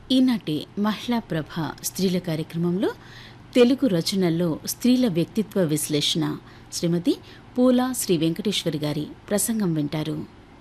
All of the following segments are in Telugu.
ఈనాటి మహిళా ప్రభ స్త్రీల కార్యక్రమంలో తెలుగు రచనల్లో స్త్రీల వ్యక్తిత్వ విశ్లేషణ శ్రీమతి పూల శ్రీ వెంకటేశ్వరి గారి ప్రసంగం వింటారు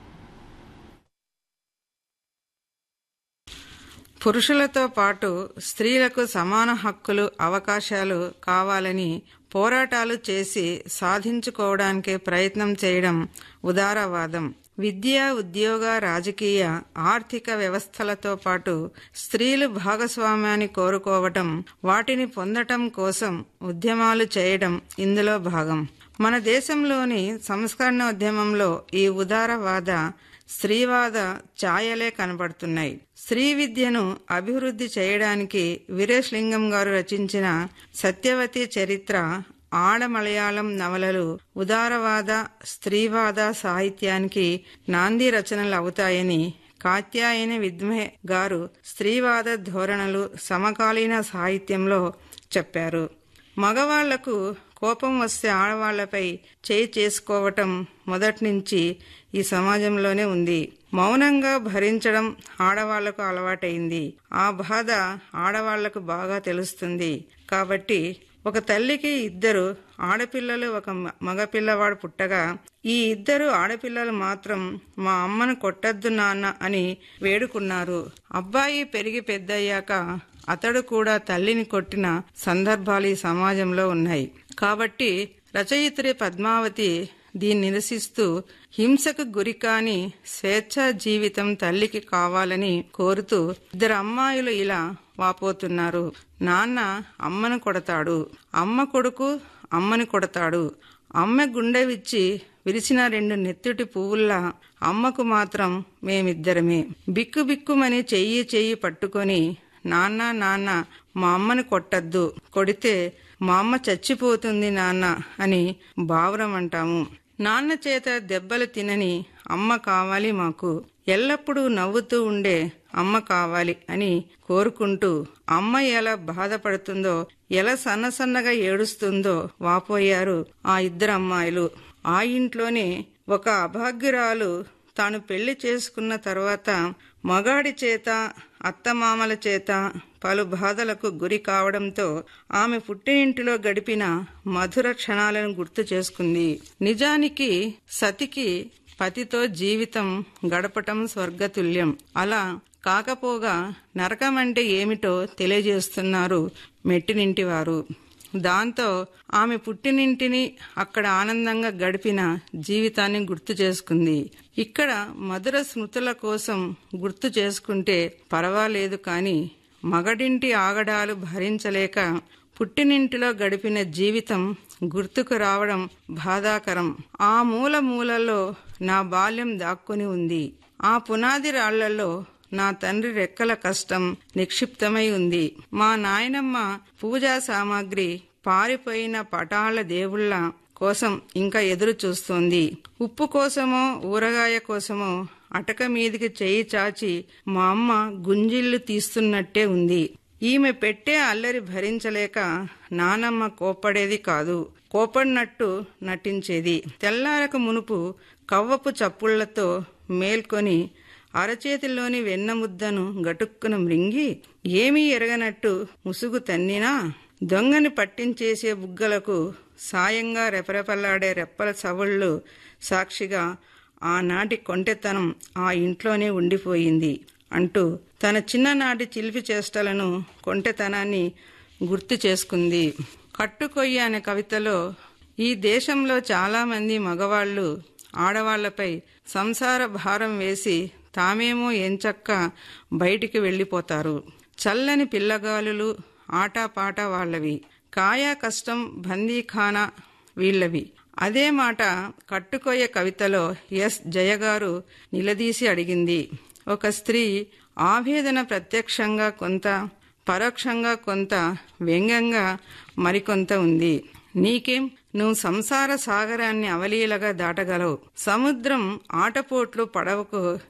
పురుషులతో పాటు స్త్రీలకు సమాన హక్కులు అవకాశాలు కావాలని పోరాటాలు చేసి సాధించుకోవడానికే ప్రయత్నం చేయడం ఉదారవాదం విద్య ఉద్యోగ రాజకీయ ఆర్థిక వ్యవస్థలతో పాటు స్త్రీలు భాగస్వామ్యాన్ని కోరుకోవటం వాటిని పొందటం కోసం ఉద్యమాలు చేయడం ఇందులో భాగం మన దేశంలోని సంస్కరణ ఉద్యమంలో ఈ ఉదారవాద స్త్రీవాద ఛాయలే కనబడుతున్నాయి స్త్రీ విద్యను అభివృద్ధి చేయడానికి వీరేశలింగం గారు రచించిన సత్యవతి చరిత్ర ఆడ మలయాళం నవలలు ఉదారవాద స్త్రీవాద సాహిత్యానికి నాంది రచనలు అవుతాయని కాత్యాయని విద్మే గారు స్త్రీవాద ధోరణులు సమకాలీన సాహిత్యంలో చెప్పారు మగవాళ్లకు కోపం వస్తే ఆడవాళ్లపై చేయి చేసుకోవటం మొదటి నుంచి ఈ సమాజంలోనే ఉంది మౌనంగా భరించడం ఆడవాళ్లకు అలవాటైంది ఆ బాధ ఆడవాళ్లకు బాగా తెలుస్తుంది కాబట్టి ఒక తల్లికి ఇద్దరు ఆడపిల్లలు ఒక మగపిల్లవాడు పుట్టగా ఈ ఇద్దరు ఆడపిల్లలు మాత్రం మా అమ్మను కొట్టద్దు నాన్న అని వేడుకున్నారు అబ్బాయి పెరిగి పెద్దయ్యాక అతడు కూడా తల్లిని కొట్టిన సందర్భాలు ఈ సమాజంలో ఉన్నాయి కాబట్టి రచయిత్రి పద్మావతి దీన్ని నిరసిస్తూ హింసకు గురికాని స్వేచ్ఛా జీవితం తల్లికి కావాలని కోరుతూ ఇద్దరు అమ్మాయిలు ఇలా వాపోతున్నారు నాన్న అమ్మను కొడతాడు అమ్మ కొడుకు అమ్మని కొడతాడు అమ్మ గుండె విచ్చి విరిచిన రెండు నెత్తుటి పువ్వుల్లా అమ్మకు మాత్రం మేమిద్దరమే బిక్కు బిక్కుమని చెయ్యి చెయ్యి పట్టుకొని నాన్న నాన్న మా అమ్మని కొట్టద్దు కొడితే మా అమ్మ చచ్చిపోతుంది నాన్న అని బావురం అంటాము నాన్న చేత దెబ్బలు తినని అమ్మ కావాలి మాకు ఎల్లప్పుడూ నవ్వుతూ ఉండే అమ్మ కావాలి అని కోరుకుంటూ అమ్మ ఎలా బాధపడుతుందో ఎలా సన్నసన్నగా ఏడుస్తుందో వాపోయారు ఆ ఇద్దరు అమ్మాయిలు ఆ ఇంట్లోనే ఒక అభాగ్యురాలు తాను పెళ్లి చేసుకున్న తర్వాత మగాడి చేత అత్తమామల చేత పలు బాధలకు గురి కావడంతో ఆమె పుట్టినింటిలో గడిపిన మధుర క్షణాలను గుర్తు చేసుకుంది నిజానికి సతికి పతితో జీవితం గడపటం స్వర్గతుల్యం అలా కాకపోగా నరకం అంటే ఏమిటో తెలియజేస్తున్నారు మెట్టినింటివారు దాంతో ఆమె పుట్టినింటిని అక్కడ ఆనందంగా గడిపిన జీవితాన్ని గుర్తు చేసుకుంది ఇక్కడ మధుర స్మృతుల కోసం గుర్తు చేసుకుంటే పర్వాలేదు కాని మగడింటి ఆగడాలు భరించలేక పుట్టినింటిలో గడిపిన జీవితం గుర్తుకు రావడం బాధాకరం ఆ మూల మూలలో నా బాల్యం దాక్కుని ఉంది ఆ పునాది రాళ్లలో నా తండ్రి రెక్కల కష్టం నిక్షిప్తమై ఉంది మా నాయనమ్మ పూజా సామాగ్రి పారిపోయిన పటాల దేవుళ్ళ కోసం ఇంకా ఎదురు చూస్తోంది ఉప్పు కోసమో ఊరగాయ కోసమో అటక మీదికి చేయి చాచి మా అమ్మ గుంజిళ్లు తీస్తున్నట్టే ఉంది ఈమె పెట్టే అల్లరి భరించలేక నానమ్మ కోప్పడేది కాదు కోపడినట్టు నటించేది తెల్లారక మునుపు కవ్వపు చప్పుళ్లతో మేల్కొని అరచేతిలోని వెన్న ముద్దను గటుక్కున మృంగి ఏమీ ఎరగనట్టు ముసుగు తన్నినా దొంగని పట్టించేసే బుగ్గలకు సాయంగా రెపరెపలాడే రెప్పల సవుళ్ళు సాక్షిగా ఆనాటి కొంటెతనం ఆ ఇంట్లోనే ఉండిపోయింది అంటూ తన చిన్ననాటి చిలిపి చేష్టలను కొంటెతనాన్ని గుర్తు చేసుకుంది కట్టుకొయ్య అనే కవితలో ఈ దేశంలో చాలామంది మగవాళ్లు ఆడవాళ్లపై సంసార భారం వేసి తామేమో ఎంచక్క బయటికి వెళ్ళిపోతారు చల్లని పిల్లగాలులు ఆటాపాట వాళ్ళవి కాయా కష్టం బందీఖానా వీళ్ళవి అదే మాట కట్టుకొయ్య కవితలో ఎస్ జయగారు నిలదీసి అడిగింది ఒక స్త్రీ ఆవేదన ప్రత్యక్షంగా కొంత పరోక్షంగా కొంత వ్యంగ్యంగా మరికొంత ఉంది నీకేం నువ్వు సంసార సాగరాన్ని అవలీలగా దాటగలవు సముద్రం ఆటపోట్లు పడవకు